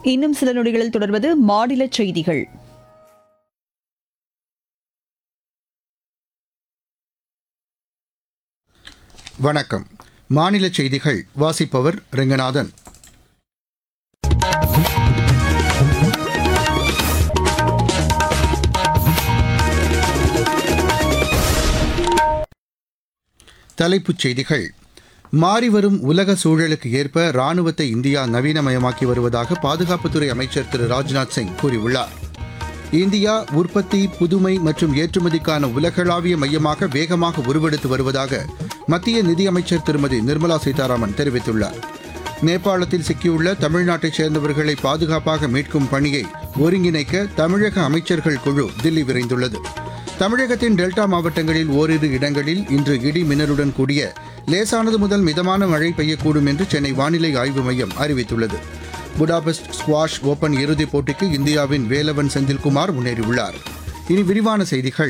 இன்னும் சில நொடிகளில் தொடர்வது மாநில செய்திகள் வணக்கம் மாநில செய்திகள் வாசிப்பவர் ரெங்கநாதன் தலைப்புச் செய்திகள் மாறிவரும் உலக சூழலுக்கு ஏற்ப ராணுவத்தை இந்தியா நவீனமயமாக்கி வருவதாக பாதுகாப்புத்துறை அமைச்சர் திரு ராஜ்நாத் சிங் கூறியுள்ளார் இந்தியா உற்பத்தி புதுமை மற்றும் ஏற்றுமதிக்கான உலகளாவிய மையமாக வேகமாக உருவெடுத்து வருவதாக மத்திய நிதியமைச்சர் திருமதி நிர்மலா சீதாராமன் தெரிவித்துள்ளார் நேபாளத்தில் சிக்கியுள்ள தமிழ்நாட்டைச் சேர்ந்தவர்களை பாதுகாப்பாக மீட்கும் பணியை ஒருங்கிணைக்க தமிழக அமைச்சர்கள் குழு தில்லி விரைந்துள்ளது தமிழகத்தின் டெல்டா மாவட்டங்களில் ஓரிரு இடங்களில் இன்று இடி மின்னலுடன் கூடிய லேசானது முதல் மிதமான மழை பெய்யக்கூடும் என்று சென்னை வானிலை ஆய்வு மையம் அறிவித்துள்ளது புடாபெஸ்ட் ஸ்குவாஷ் ஓபன் இறுதிப் போட்டிக்கு இந்தியாவின் வேலவன் செந்தில்குமார் முன்னேறியுள்ளார் இனி விரிவான செய்திகள்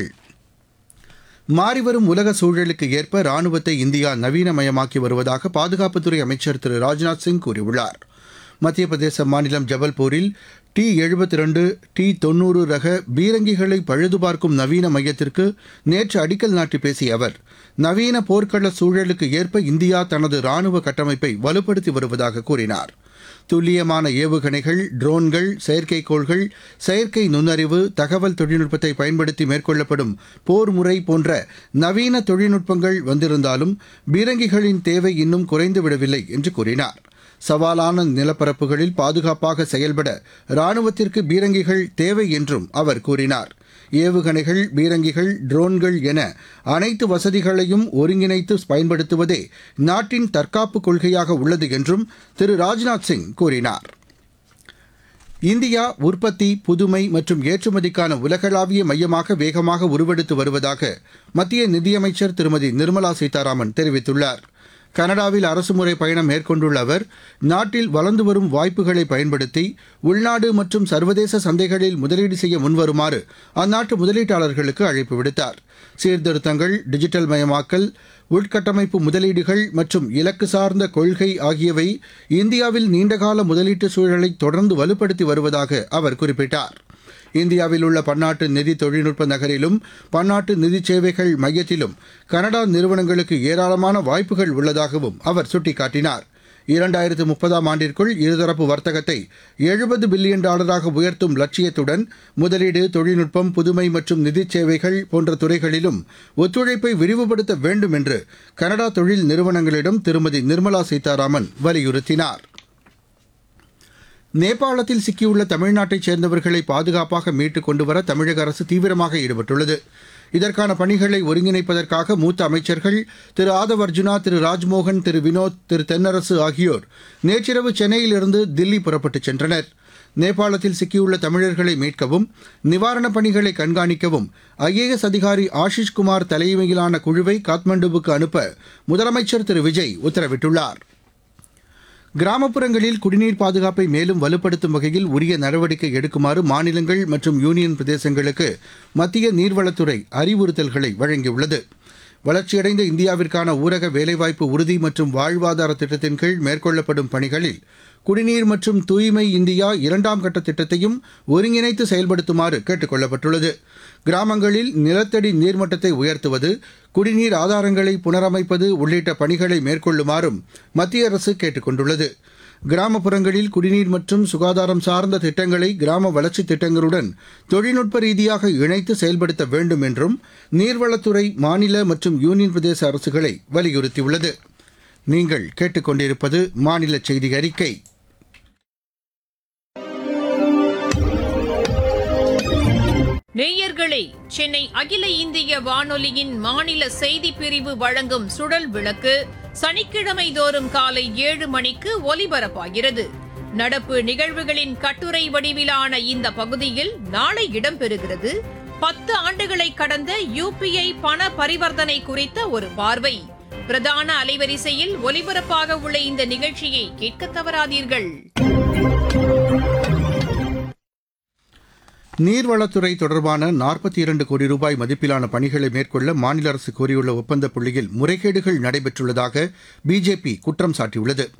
மாறிவரும் உலக சூழலுக்கு ஏற்ப ராணுவத்தை இந்தியா நவீனமயமாக்கி வருவதாக பாதுகாப்புத்துறை அமைச்சர் திரு ராஜ்நாத் சிங் கூறியுள்ளார் மத்திய பிரதேச மாநிலம் ஜபல்பூரில் டி எழுபத்தி ரெண்டு டி தொன்னூறு ரக பீரங்கிகளை பழுதுபார்க்கும் நவீன மையத்திற்கு நேற்று அடிக்கல் நாட்டி பேசிய அவர் நவீன போர்க்கள சூழலுக்கு ஏற்ப இந்தியா தனது ராணுவ கட்டமைப்பை வலுப்படுத்தி வருவதாக கூறினார் துல்லியமான ஏவுகணைகள் ட்ரோன்கள் செயற்கைக்கோள்கள் செயற்கை நுண்ணறிவு தகவல் தொழில்நுட்பத்தை பயன்படுத்தி மேற்கொள்ளப்படும் போர் முறை போன்ற நவீன தொழில்நுட்பங்கள் வந்திருந்தாலும் பீரங்கிகளின் தேவை இன்னும் குறைந்துவிடவில்லை என்று கூறினார் சவாலான நிலப்பரப்புகளில் பாதுகாப்பாக செயல்பட ராணுவத்திற்கு பீரங்கிகள் தேவை என்றும் அவர் கூறினார் ஏவுகணைகள் பீரங்கிகள் ட்ரோன்கள் என அனைத்து வசதிகளையும் ஒருங்கிணைத்து பயன்படுத்துவதே நாட்டின் தற்காப்பு கொள்கையாக உள்ளது என்றும் திரு ராஜ்நாத் சிங் கூறினார் இந்தியா உற்பத்தி புதுமை மற்றும் ஏற்றுமதிக்கான உலகளாவிய மையமாக வேகமாக உருவெடுத்து வருவதாக மத்திய நிதியமைச்சர் திருமதி நிர்மலா சீதாராமன் தெரிவித்துள்ளார் கனடாவில் அரசுமுறை பயணம் மேற்கொண்டுள்ள அவர் நாட்டில் வளர்ந்து வரும் வாய்ப்புகளை பயன்படுத்தி உள்நாடு மற்றும் சர்வதேச சந்தைகளில் முதலீடு செய்ய முன்வருமாறு அந்நாட்டு முதலீட்டாளர்களுக்கு அழைப்பு விடுத்தார் சீர்திருத்தங்கள் டிஜிட்டல் மயமாக்கல் உள்கட்டமைப்பு முதலீடுகள் மற்றும் இலக்கு சார்ந்த கொள்கை ஆகியவை இந்தியாவில் நீண்டகால முதலீட்டு சூழலை தொடர்ந்து வலுப்படுத்தி வருவதாக அவர் குறிப்பிட்டார் இந்தியாவில் உள்ள பன்னாட்டு நிதி தொழில்நுட்ப நகரிலும் பன்னாட்டு நிதி சேவைகள் மையத்திலும் கனடா நிறுவனங்களுக்கு ஏராளமான வாய்ப்புகள் உள்ளதாகவும் அவர் சுட்டிக்காட்டினார் இரண்டாயிரத்து முப்பதாம் ஆண்டிற்குள் இருதரப்பு வர்த்தகத்தை எழுபது பில்லியன் டாலராக உயர்த்தும் லட்சியத்துடன் முதலீடு தொழில்நுட்பம் புதுமை மற்றும் நிதிச் சேவைகள் போன்ற துறைகளிலும் ஒத்துழைப்பை விரிவுபடுத்த வேண்டும் என்று கனடா தொழில் நிறுவனங்களிடம் திருமதி நிர்மலா சீதாராமன் வலியுறுத்தினார் நேபாளத்தில் சிக்கியுள்ள தமிழ்நாட்டைச் சேர்ந்தவர்களை பாதுகாப்பாக மீட்டுக் கொண்டுவர தமிழக அரசு தீவிரமாக ஈடுபட்டுள்ளது இதற்கான பணிகளை ஒருங்கிணைப்பதற்காக மூத்த அமைச்சர்கள் திரு ஆதவ் அர்ஜுனா திரு ராஜ்மோகன் திரு வினோத் திரு தென்னரசு ஆகியோர் நேற்றிரவு சென்னையிலிருந்து தில்லி புறப்பட்டுச் சென்றனர் நேபாளத்தில் சிக்கியுள்ள தமிழர்களை மீட்கவும் நிவாரணப் பணிகளை கண்காணிக்கவும் ஐஏஎஸ் அதிகாரி ஆஷிஷ் குமார் தலைமையிலான குழுவை காத்மண்டுவுக்கு அனுப்ப முதலமைச்சர் திரு விஜய் உத்தரவிட்டுள்ளார் கிராமப்புறங்களில் குடிநீர் பாதுகாப்பை மேலும் வலுப்படுத்தும் வகையில் உரிய நடவடிக்கை எடுக்குமாறு மாநிலங்கள் மற்றும் யூனியன் பிரதேசங்களுக்கு மத்திய நீர்வளத்துறை அறிவுறுத்தல்களை வழங்கியுள்ளது வளர்ச்சியடைந்த இந்தியாவிற்கான ஊரக வேலைவாய்ப்பு உறுதி மற்றும் வாழ்வாதார திட்டத்தின் கீழ் மேற்கொள்ளப்படும் பணிகளில் குடிநீர் மற்றும் தூய்மை இந்தியா இரண்டாம் கட்ட திட்டத்தையும் ஒருங்கிணைத்து செயல்படுத்துமாறு கேட்டுக் கொள்ளப்பட்டுள்ளது கிராமங்களில் நிலத்தடி நீர்மட்டத்தை உயர்த்துவது குடிநீர் ஆதாரங்களை புனரமைப்பது உள்ளிட்ட பணிகளை மேற்கொள்ளுமாறும் மத்திய அரசு கேட்டுக் கொண்டுள்ளது கிராமப்புறங்களில் குடிநீர் மற்றும் சுகாதாரம் சார்ந்த திட்டங்களை கிராம வளர்ச்சி திட்டங்களுடன் தொழில்நுட்ப ரீதியாக இணைத்து செயல்படுத்த வேண்டும் என்றும் நீர்வளத்துறை மாநில மற்றும் யூனியன் பிரதேச அரசுகளை வலியுறுத்தியுள்ளது நீங்கள் கேட்டுக்கொண்டிருப்பது மாநில செய்தி அறிக்கை நேயர்களே சென்னை அகில இந்திய வானொலியின் மாநில செய்திப் பிரிவு வழங்கும் சுழல் விளக்கு சனிக்கிழமை தோறும் காலை ஏழு மணிக்கு ஒலிபரப்பாகிறது நடப்பு நிகழ்வுகளின் கட்டுரை வடிவிலான இந்த பகுதியில் நாளை இடம்பெறுகிறது பத்து ஆண்டுகளை கடந்த யுபிஐ பண பரிவர்த்தனை குறித்த ஒரு பார்வை பிரதான அலைவரிசையில் ஒலிபரப்பாக உள்ள இந்த நிகழ்ச்சியை கேட்க தவறாதீர்கள் நீர்வளத்துறை தொடர்பான நாற்பத்தி இரண்டு கோடி ரூபாய் மதிப்பிலான பணிகளை மேற்கொள்ள மாநில அரசு கோரியுள்ள ஒப்பந்த புள்ளியில் முறைகேடுகள் நடைபெற்றுள்ளதாக பிஜேபி குற்றம் சாட்டியுள்ளது